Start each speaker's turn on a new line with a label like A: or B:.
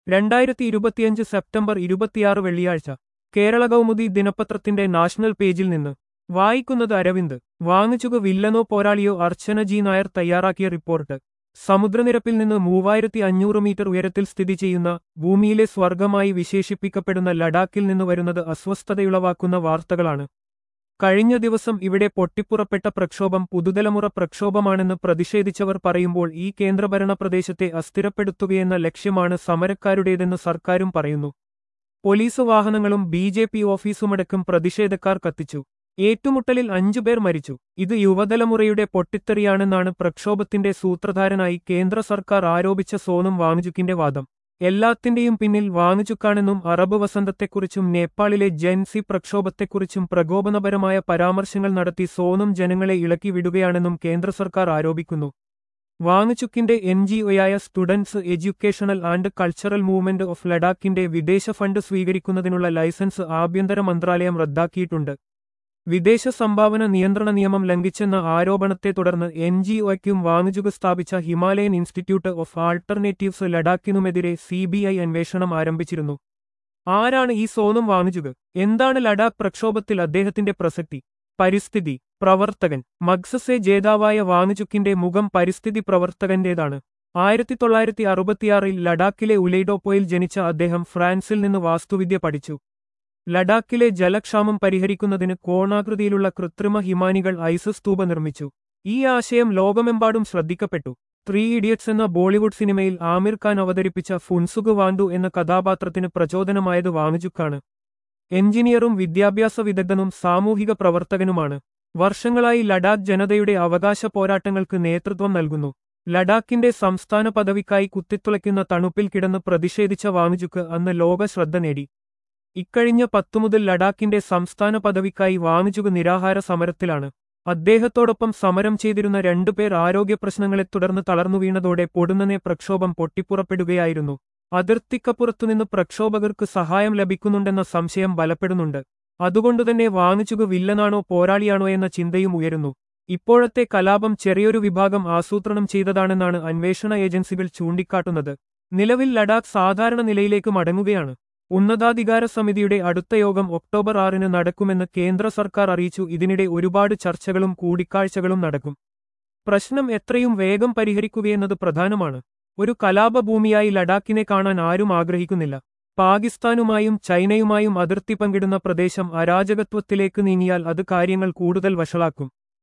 A: രണ്ടായിരത്തി ഇരുപത്തിയഞ്ച് സെപ്റ്റംബർ ഇരുപത്തിയാറ് വെള്ളിയാഴ്ച കേരള കൗമുദി ദിനപത്രത്തിന്റെ നാഷണൽ പേജിൽ നിന്ന് വായിക്കുന്നത് അരവിന്ദ് വാങ്ങിച്ചുക വില്ലനോ പോരാളിയോ അർച്ചന ജി നായർ തയ്യാറാക്കിയ റിപ്പോർട്ട് സമുദ്രനിരപ്പിൽ നിന്ന് മൂവായിരത്തി അഞ്ഞൂറ് മീറ്റർ ഉയരത്തിൽ സ്ഥിതി ചെയ്യുന്ന ഭൂമിയിലെ സ്വർഗമായി വിശേഷിപ്പിക്കപ്പെടുന്ന ലഡാക്കിൽ നിന്ന് വരുന്നത് അസ്വസ്ഥതയുളവാക്കുന്ന വാർത്തകളാണ് കഴിഞ്ഞ ദിവസം ഇവിടെ പൊട്ടിപ്പുറപ്പെട്ട പ്രക്ഷോഭം പുതുതലമുറ പ്രക്ഷോഭമാണെന്ന് പ്രതിഷേധിച്ചവർ പറയുമ്പോൾ ഈ കേന്ദ്രഭരണ പ്രദേശത്തെ അസ്ഥിരപ്പെടുത്തുകയെന്ന ലക്ഷ്യമാണ് സമരക്കാരുടേതെന്ന് സർക്കാരും പറയുന്നു പോലീസ് വാഹനങ്ങളും ബി ജെ പി ഓഫീസുമടക്കം പ്രതിഷേധക്കാർ കത്തിച്ചു ഏറ്റുമുട്ടലിൽ അഞ്ചുപേർ മരിച്ചു ഇത് യുവതലമുറയുടെ പൊട്ടിത്തെറിയാണെന്നാണ് പ്രക്ഷോഭത്തിന്റെ സൂത്രധാരനായി കേന്ദ്ര സർക്കാർ ആരോപിച്ച സോനം വാങ്ചുക്കിന്റെ വാദം എല്ലാത്തിന്റെയും പിന്നിൽ വാങ്ങുചുക്കാണെന്നും അറബ് വസന്തത്തെക്കുറിച്ചും നേപ്പാളിലെ ജെൻസി പ്രക്ഷോഭത്തെക്കുറിച്ചും പ്രകോപനപരമായ പരാമർശങ്ങൾ നടത്തി സോനം ജനങ്ങളെ ഇളക്കി വിടുകയാണെന്നും കേന്ദ്ര സർക്കാർ ആരോപിക്കുന്നു വാങ്ങുചുക്കിന്റെ എൻ ജി ഒയായ students educational and cultural movement of ലഡാക്കിന്റെ വിദേശ ഫണ്ട് സ്വീകരിക്കുന്നതിനുള്ള ലൈസൻസ് ആഭ്യന്തര മന്ത്രാലയം റദ്ദാക്കിയിട്ടുണ്ട് വിദേശ സംഭാവന നിയന്ത്രണ നിയമം ലംഘിച്ചെന്ന ആരോപണത്തെ തുടർന്ന് എൻ ജി ഒയ്ക്കും വാങ്ങുചുക സ്ഥാപിച്ച ഹിമാലയൻ ഇൻസ്റ്റിറ്റ്യൂട്ട് ഓഫ് ആൾട്ടർനേറ്റീവ്സ് ലഡാക്കിനുമെതിരെ സി ബി ഐ അന്വേഷണം ആരംഭിച്ചിരുന്നു ആരാണ് ഈ സോനം വാങ്ങുചുക എന്താണ് ലഡാക്ക് പ്രക്ഷോഭത്തിൽ അദ്ദേഹത്തിന്റെ പ്രസക്തി പരിസ്ഥിതി പ്രവർത്തകൻ മഗ്സസെ ജേതാവായ വാങ്ങുചുക്കിന്റെ മുഖം പരിസ്ഥിതി പ്രവർത്തകന്റേതാണ് ആയിരത്തി തൊള്ളായിരത്തി അറുപത്തിയാറിൽ ലഡാക്കിലെ ഉലൈഡോപ്പോയിൽ ജനിച്ച അദ്ദേഹം ഫ്രാൻസിൽ നിന്ന് വാസ്തുവിദ്യ പഠിച്ചു ലഡാക്കിലെ ജലക്ഷാമം പരിഹരിക്കുന്നതിന് കോണാകൃതിയിലുള്ള കൃത്രിമ ഹിമാനികൾ ഐസ് സ്തൂപ നിർമ്മിച്ചു ഈ ആശയം ലോകമെമ്പാടും ശ്രദ്ധിക്കപ്പെട്ടു ത്രീ ഇഡിയറ്റ്സ് എന്ന ബോളിവുഡ് സിനിമയിൽ ആമിർ ഖാൻ അവതരിപ്പിച്ച ഫുൻസുഗ് വാണ്ടു എന്ന കഥാപാത്രത്തിന് പ്രചോദനമായത് വാങ്ങുചുക്കാണ് എഞ്ചിനീയറും വിദ്യാഭ്യാസ വിദഗ്ധനും സാമൂഹിക പ്രവർത്തകനുമാണ് വർഷങ്ങളായി ലഡാക്ക് ജനതയുടെ അവകാശ പോരാട്ടങ്ങൾക്ക് നേതൃത്വം നൽകുന്നു ലഡാക്കിന്റെ സംസ്ഥാന പദവിക്കായി കുത്തിത്തുളയ്ക്കുന്ന തണുപ്പിൽ കിടന്ന് പ്രതിഷേധിച്ച വാങ്ങുചുക്ക് അന്ന് ലോക ശ്രദ്ധ നേടി ഇക്കഴിഞ്ഞ പത്തു മുതൽ ലഡാക്കിന്റെ സംസ്ഥാന പദവിക്കായി വാങ്ങുചുക നിരാഹാര സമരത്തിലാണ് അദ്ദേഹത്തോടൊപ്പം സമരം ചെയ്തിരുന്ന രണ്ടുപേർ ആരോഗ്യപ്രശ്നങ്ങളെ തുടർന്ന് തളർന്നു വീണതോടെ പൊടുന്നനെ പ്രക്ഷോഭം പൊട്ടിപ്പുറപ്പെടുകയായിരുന്നു അതിർത്തിക്കപ്പുറത്തുനിന്ന് പ്രക്ഷോഭകർക്ക് സഹായം ലഭിക്കുന്നുണ്ടെന്ന സംശയം ബലപ്പെടുന്നുണ്ട് അതുകൊണ്ടുതന്നെ വാങ്ങിച്ചുക വില്ലനാണോ പോരാളിയാണോ എന്ന ചിന്തയും ഉയരുന്നു ഇപ്പോഴത്തെ കലാപം ചെറിയൊരു വിഭാഗം ആസൂത്രണം ചെയ്തതാണെന്നാണ് അന്വേഷണ ഏജൻസികൾ ചൂണ്ടിക്കാട്ടുന്നത് നിലവിൽ ലഡാക്ക് സാധാരണ നിലയിലേക്ക് മടങ്ങുകയാണ് ഉന്നതാധികാര സമിതിയുടെ അടുത്ത യോഗം ഒക്ടോബർ ആറിന് നടക്കുമെന്ന് കേന്ദ്ര സർക്കാർ അറിയിച്ചു ഇതിനിടെ ഒരുപാട് ചർച്ചകളും കൂടിക്കാഴ്ചകളും നടക്കും പ്രശ്നം എത്രയും വേഗം പരിഹരിക്കുകയെന്നത് പ്രധാനമാണ് ഒരു കലാപഭൂമിയായി ലഡാക്കിനെ കാണാൻ ആരും ആഗ്രഹിക്കുന്നില്ല പാകിസ്ഥാനുമായും ചൈനയുമായും അതിർത്തി പങ്കിടുന്ന പ്രദേശം അരാജകത്വത്തിലേക്ക് നീങ്ങിയാൽ അത് കാര്യങ്ങൾ കൂടുതൽ വഷളാക്കും